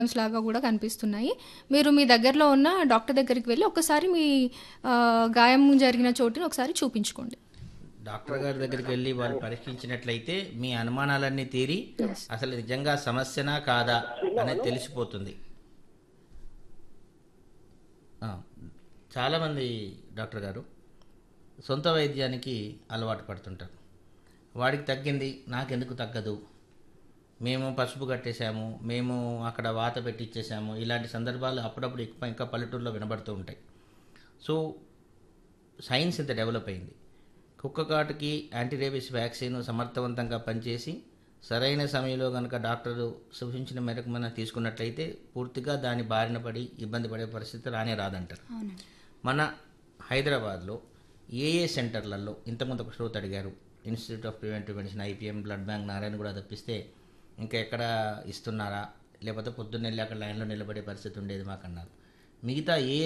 symptoms లాగా కూడా కనిపిస్తున్నాయి మీరు మీ దగ్గరలో ఉన్న డాక్టర్ దగ్గరికి వెళ్ళి ఒకసారి మీ ఆ, గాయం జరిగిన చోటుని ఒకసారి చూపించుకోండి డాక్టర్ గారి దగ్గరికి వెళ్ళి వాళ్ళు పరీక్షించినట్లయితే మీ అనుమానాలన్నీ తీరి అసలు నిజంగా సమస్యనా కాదా అనేది తెలిసిపోతుంది ఆ, చాలామంది డాక్టర్ గారు సొంత వైద్యానికి అలవాటు పడుతుంటారు వాడికి తగ్గింది నాకెందుకు తగ్గదు మేము పసుపు కట్టేశాము మేము అక్కడ వాత పెట్టిచ్చేసాము ఇలాంటి సందర్భాలు అప్పుడప్పుడు ఎక్కువ ఇంకా పల్లెటూరులో వినబడుతూ ఉంటాయి సో సైన్స్ ఇంత డెవలప్ అయింది కుక్క కాటుకి యాంటీరేబిస్ వ్యాక్సిన్ సమర్థవంతంగా పనిచేసి సరైన సమయంలో కనుక డాక్టరు సూచించిన మేరకు మనం తీసుకున్నట్లయితే పూర్తిగా దాని బారిన పడి ఇబ్బంది పడే పరిస్థితి రానే రాదంటారు మన హైదరాబాద్లో ఏ ఏ సెంటర్లలో ఇంతకుముందు ఒక శ్రోత అడిగారు institute of preventive medicine I P M blood bank Narayana కూడా తప్పిస్తే ఇంకా ఎక్కడ ఇస్తున్నారా లేకపోతే పొద్దున్న వెళ్ళి అక్కడ లైన్లో నిలబడే పరిస్థితి ఉండేది మాకన్నారు మిగతా ఏ